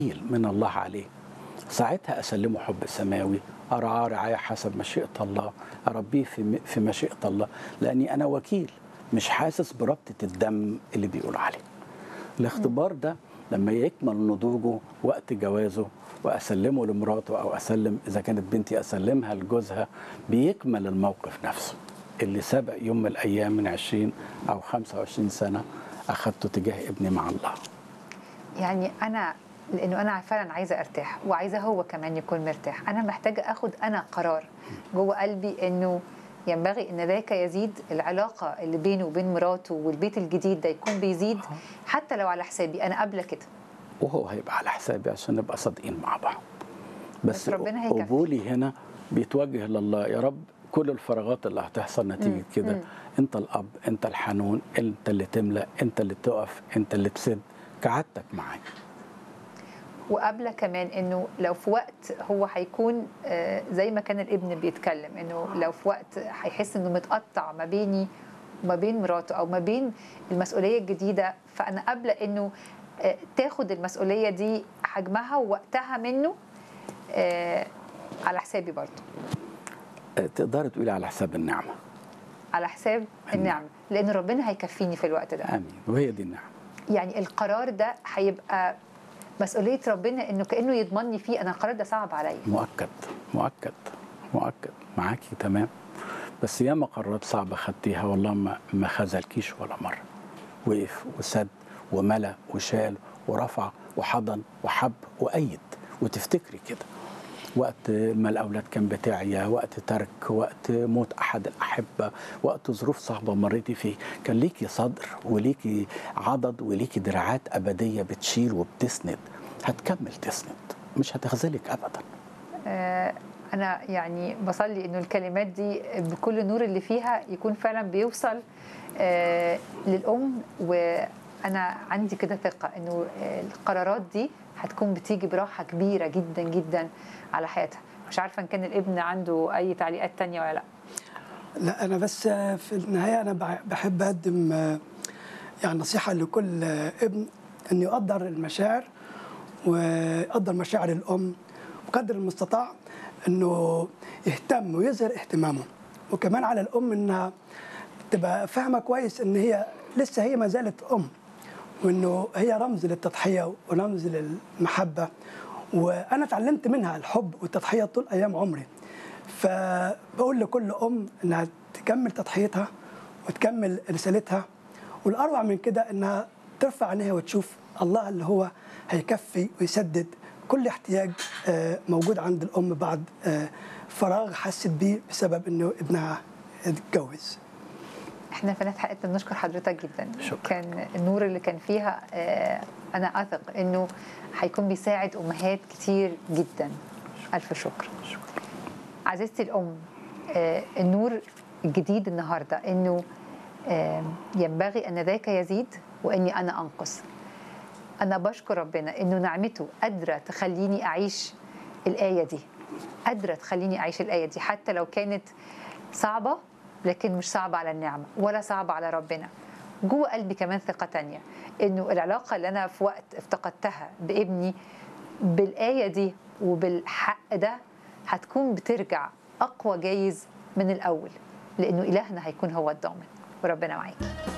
من الله عليه ساعتها أسلمه حب سماوي أرعاه رعاية حسب مشيئة الله أربيه في في مشيئة الله لأني أنا وكيل مش حاسس بربطة الدم اللي بيقول عليه الاختبار ده لما يكمل نضوجه وقت جوازه وأسلمه لمراته أو أسلم إذا كانت بنتي أسلمها لجوزها بيكمل الموقف نفسه اللي سبق يوم من الأيام من 20 أو 25 سنة أخدته تجاه ابني مع الله يعني انا لانه انا فعلا عايزه ارتاح وعايزه هو كمان يكون مرتاح انا محتاجه اخد انا قرار جوه قلبي انه ينبغي ان ذاك يزيد العلاقه اللي بينه وبين مراته والبيت الجديد ده يكون بيزيد حتى لو على حسابي انا قابله كده وهو هيبقى على حسابي عشان نبقى صادقين مع بعض بس بس ربنا هيكفي. قبولي هنا بيتوجه لله يا رب كل الفراغات اللي هتحصل نتيجه كده مم. انت الاب انت الحنون انت اللي تملا انت اللي تقف انت اللي تسد كعادتك معايا وقابله كمان انه لو في وقت هو هيكون آه، زي ما كان الابن بيتكلم انه لو في وقت هيحس انه متقطع ما بيني وما بين مراته او ما بين المسؤوليه الجديده فانا قابله انه آه، تاخد المسؤوليه دي حجمها ووقتها منه آه، على حسابي برضه اه، تقدري تقولي على حساب النعمه على حساب النعمه لان ربنا هيكفيني في الوقت ده امين وهي دي النعمه يعني القرار ده هيبقى مسؤوليه ربنا انه كانه يضمني فيه انا القرار ده صعب عليا مؤكد مؤكد مؤكد معاكي تمام بس ياما قرارات صعبه خدتيها والله ما ما خذلكيش ولا مره وقف وسد وملا وشال ورفع وحضن وحب وايد وتفتكري كده وقت ما الاولاد كان بتاعيا وقت ترك وقت موت احد الاحبه وقت ظروف صعبه مريتي فيه كان ليكي صدر وليكي عضد وليكي دراعات ابديه بتشيل وبتسند هتكمل تسند مش هتخذلك ابدا آه، انا يعني بصلي انه الكلمات دي بكل النور اللي فيها يكون فعلا بيوصل آه، للام وانا عندي كده ثقه انه آه، القرارات دي هتكون بتيجي براحه كبيره جدا جدا على حياتها مش عارفه ان كان الابن عنده اي تعليقات تانية ولا لا لا انا بس في النهايه انا بع- بحب اقدم آه، يعني نصيحه لكل آه، ابن انه يقدر المشاعر ويقدر مشاعر الام وقدر المستطاع انه يهتم ويظهر اهتمامه وكمان على الام انها تبقى فاهمه كويس ان هي لسه هي ما زالت ام وانه هي رمز للتضحيه ورمز للمحبه وانا اتعلمت منها الحب والتضحيه طول ايام عمري فبقول لكل ام انها تكمل تضحيتها وتكمل رسالتها والاروع من كده انها ترفع عينيها وتشوف الله اللي هو هيكفي ويسدد كل احتياج آه، موجود عند الام بعد آه، فراغ حست بيه بسبب انه ابنها اتجوز احنا في نهايه حلقتنا بنشكر حضرتك جدا شكرا. كان النور اللي كان فيها آه، انا اثق انه هيكون بيساعد امهات كتير جدا الف شكر شكرا عزيزتي الام آه، النور الجديد النهارده انه آه، ينبغي ان ذاك يزيد واني انا انقص انا بشكر ربنا انه نعمته قادره تخليني اعيش الايه دي قادره تخليني اعيش الايه دي حتى لو كانت صعبه لكن مش صعبه على النعمه ولا صعبه على ربنا جوه قلبي كمان ثقه تانية انه العلاقه اللي انا في وقت افتقدتها بابني بالايه دي وبالحق ده هتكون بترجع اقوى جايز من الاول لانه الهنا هيكون هو الضامن وربنا معاكي